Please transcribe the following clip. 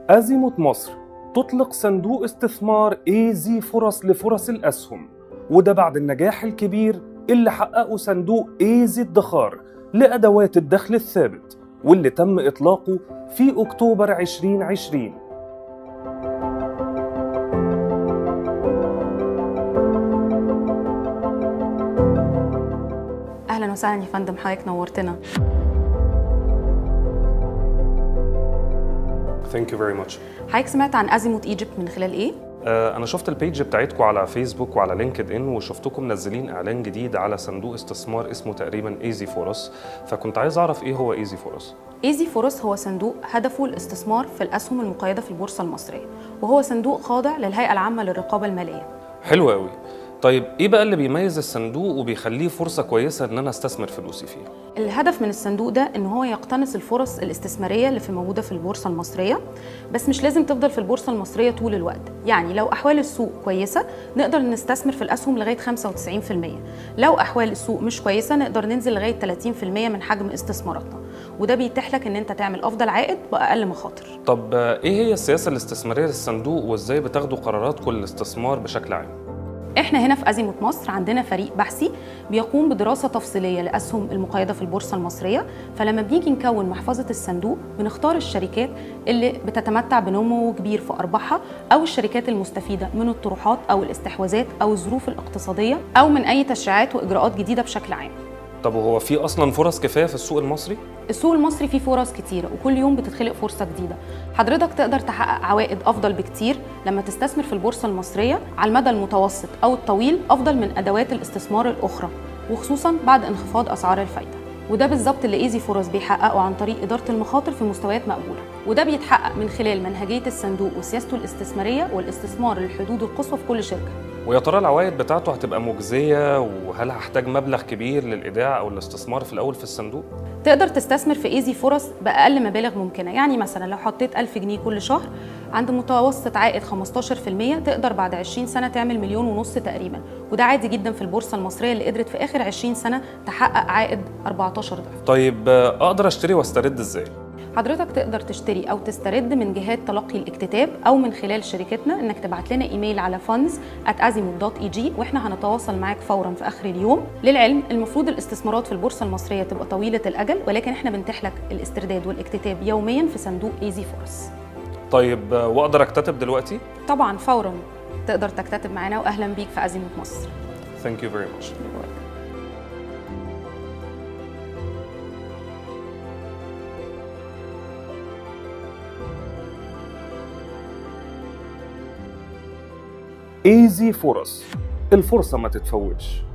أزيموت مصر تطلق صندوق استثمار ايزي فرص لفرص الأسهم وده بعد النجاح الكبير اللي حققه صندوق ايزي الدخار لأدوات الدخل الثابت واللي تم إطلاقه في أكتوبر 2020 اهلا وسهلا يا فندم حضرتك نورتنا Thank you very much. حضرتك سمعت عن ازيموت ايجيبت من خلال ايه آه، أنا شفت البيج بتاعتكم على فيسبوك وعلى لينكد إن وشفتكم منزلين إعلان جديد على صندوق استثمار اسمه تقريبا ايزي فرص فكنت عايز أعرف إيه هو ايزي فرص ايزي فرص هو صندوق هدفه الاستثمار في الاسهم المقيده في البورصه المصريه وهو صندوق خاضع للهيئه العامه للرقابه الماليه حلو قوي طيب إيه بقى اللي بيميز الصندوق وبيخليه فرصة كويسة إن أنا أستثمر فلوسي فيه الهدف من الصندوق ده ان هو يقتنص الفرص الاستثماريه اللي في موجوده في البورصه المصريه بس مش لازم تفضل في البورصه المصريه طول الوقت يعني لو احوال السوق كويسه نقدر نستثمر في الاسهم لغايه 95% لو احوال السوق مش كويسه نقدر ننزل لغايه 30% من حجم استثماراتنا وده بيتيح لك ان انت تعمل افضل عائد باقل مخاطر طب آه، إيه هي السياسة الاستثمارية للصندوق وإزاي بتاخدوا قراراتكم للاستثمار بشكل عام احنا هنا في ازيموت مصر عندنا فريق بحثي بيقوم بدراسه تفصيليه لاسهم المقيده في البورصه المصريه فلما بنيجي نكون محفظه الصندوق بنختار الشركات اللي بتتمتع بنمو كبير في ارباحها او الشركات المستفيده من الطروحات او الاستحواذات او الظروف الاقتصاديه او من اي تشريعات واجراءات جديده بشكل عام طب وهو في أصلا فرص كفاية في السوق المصري؟ السوق المصري فيه فرص كتيرة وكل يوم بتتخلق فرصة جديدة حضرتك تقدر تحقق عوائد أفضل بكتير لما تستثمر في البورصة المصرية على المدى المتوسط أو الطويل أفضل من أدوات الاستثمار الأخرى وخصوصا بعد انخفاض أسعار الفايدة وده بالظبط اللي ايزي فرص بيحققه عن طريق إدارة المخاطر في مستويات مقبولة وده بيتحقق من خلال منهجية الصندوق وسياسته الاستثمارية والاستثمار للحدود القصوى في كل شركة ويا ترى العوائد بتاعته هتبقى مجزية وهل هحتاج مبلغ كبير للإيداع أو الاستثمار في الأول في الصندوق؟ تقدر تستثمر في ايزي فرص باقل مبالغ ممكنه يعني مثلا لو حطيت 1000 جنيه كل شهر عند متوسط عائد 15% تقدر بعد 20 سنه تعمل مليون ونص تقريبا وده عادي جدا في البورصه المصريه اللي قدرت في اخر 20 سنه تحقق عائد 14 ضعف طيب آه، أقدر أشتري وأسترد إزاي؟ حضرتك تقدر تشتري او تسترد من جهات تلقي الاكتتاب او من خلال شركتنا انك تبعت لنا ايميل على funds@azimut.eg واحنا هنتواصل معاك فورا في اخر اليوم للعلم المفروض الاستثمارات في البورصه المصريه تبقى طويله الاجل ولكن احنا بنتيح لك الاسترداد والاكتتاب يوميا في صندوق ايزي فرص طيب آه، وأقدر أكتتب دلوقتي؟ طبعا فورا تقدر تكتتب معانا واهلا بيك في ازيموت مصر Thank you very much. ايزي فرص الفرصة ما تتفوتش